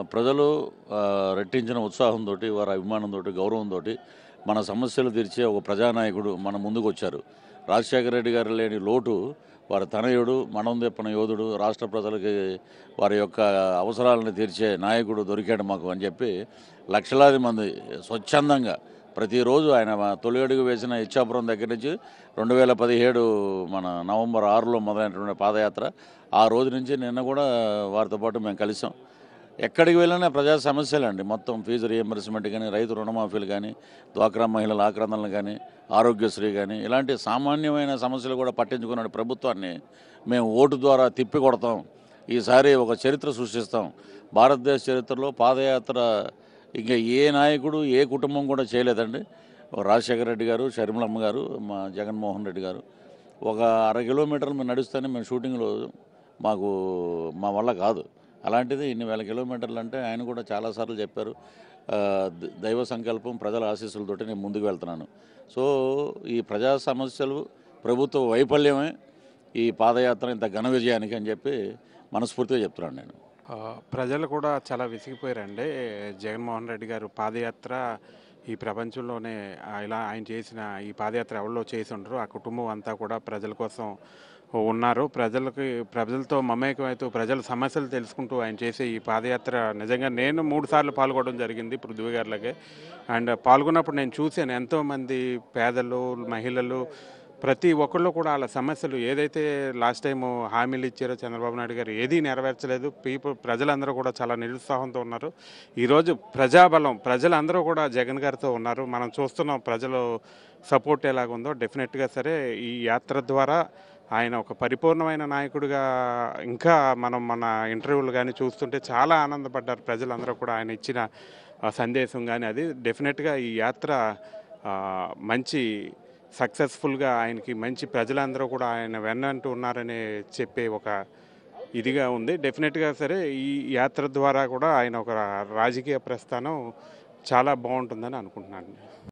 ప్రజలు ఆ, రెట్టించిన ఉత్సాహంతో వారి అభిమానంతో గౌరవంతో మన సమస్యలు తీర్చే ఒక ప్రజానాయకుడు మన ముందుకు వచ్చారు రాజశేఖర రెడ్డి గారు లేని లోటు వారి తనయుడు మనం తెప్పన యోధుడు రాష్ట్ర ప్రజలకి వారి యొక్క అవసరాలను తీర్చే నాయకుడు దొరికాడు మాకు అని చెప్పి లక్షలాది మంది స్వచ్ఛందంగా ప్రతిరోజు ఆయన మా తొలి అడుగు వేసిన ఇచ్చాపురం దగ్గర నుంచి రెండు వేల పదిహేడు మన నవంబర్ ఆరులో మొదలైనటువంటి పాదయాత్ర ఆ రోజు నుంచి నిన్న కూడా వారితో పాటు మేము కలిసాం ఎక్కడికి వెళ్ళినా ప్రజా సమస్యలండి మొత్తం ఫీజు రియంబర్స్మెంట్ కానీ రైతు రుణమాఫీలు కానీ డ్వాక్రా మహిళల ఆక్రందనలు కానీ ఆరోగ్యశ్రీ కానీ ఇలాంటి సామాన్యమైన సమస్యలు కూడా పట్టించుకున్న ప్రభుత్వాన్ని మేము ఓటు ద్వారా తిప్పి కొడతాం ఈసారి ఒక చరిత్ర సృష్టిస్తాం భారతదేశ చరిత్రలో పాదయాత్ర ఇంకా ఏ నాయకుడు ఏ కుటుంబం కూడా చేయలేదండి ఒక రాజశేఖర రెడ్డి గారు షర్మిలమ్మ గారు మా జగన్మోహన్ రెడ్డి గారు ఒక అర కిలోమీటర్లు మేము నడుస్తూనే మేము షూటింగ్లో మాకు మా వల్ల కాదు అలాంటిది ఇన్ని వేల కిలోమీటర్లు అంటే ఆయన కూడా చాలాసార్లు చెప్పారు ఆ, ద- దైవ సంకల్పం ప్రజల ఆశీస్సులతోటి నేను ముందుకు వెళ్తున్నాను సో ఈ ప్రజా సమస్యలు ప్రభుత్వ వైఫల్యమే ఈ పాదయాత్ర ఇంత ఘన విజయానికి అని చెప్పి మనస్ఫూర్తిగా చెప్తున్నాను నేను ఆ, ప్రజలు కూడా చాలా విసిగిపోయారండి జగన్మోహన్ రెడ్డి గారు పాదయాత్ర ఈ ప్రపంచంలోనే ఆ ఇలా ఆయన చేసిన ఈ పాదయాత్ర ఎవరిలో చేసి ఉండరు ఆ కుటుంబం అంతా కూడా ప్రజల కోసం ఉన్నారు ప్రజలకి ప్రజలతో మమేకమవుతూ ప్రజల సమస్యలు తెలుసుకుంటూ ఆయన చేసే ఈ పాదయాత్ర నిజంగా నేను మూడు సార్లు పాల్గొనడం జరిగింది పృథ్వీ గారిలాగే అండ్ పాల్గొన్నప్పుడు నేను చూశాను ఎంతోమంది పేదలు మహిళలు ప్రతి ఒక్కళ్ళు కూడా వాళ్ళ సమస్యలు ఏదైతే లాస్ట్ టైం హామీలు ఇచ్చారో చంద్రబాబు నాయుడు గారు ఏదీ నెరవేర్చలేదు పీపుల్ ప్రజలందరూ కూడా చాలా నిరుత్సాహంతో ఉన్నారు ఈరోజు ప్రజాబలం ప్రజలందరూ కూడా జగన్ గారితో ఉన్నారు మనం చూస్తున్నాం ప్రజలు సపోర్ట్ ఎలాగుందో డెఫినెట్గా సరే ఈ యాత్ర ద్వారా ఆయన ఒక పరిపూర్ణమైన నాయకుడిగా ఇంకా మనం మన ఇంటర్వ్యూలు కానీ చూస్తుంటే చాలా ఆనందపడ్డారు ప్రజలందరూ కూడా ఆయన ఇచ్చిన ఆ, సందేశం కానీ అది డెఫినెట్గా ఈ యాత్ర ఆ, మంచి సక్సెస్ఫుల్గా ఆయనకి మంచి ప్రజలందరూ కూడా ఆయన వెన్నంటూ ఉన్నారని చెప్పే ఒక ఇదిగా ఉంది డెఫినెట్గా సరే ఈ యాత్ర ద్వారా కూడా ఆయన ఒక రాజకీయ ప్రస్థానం చాలా బాగుంటుందని అనుకుంటున్నాను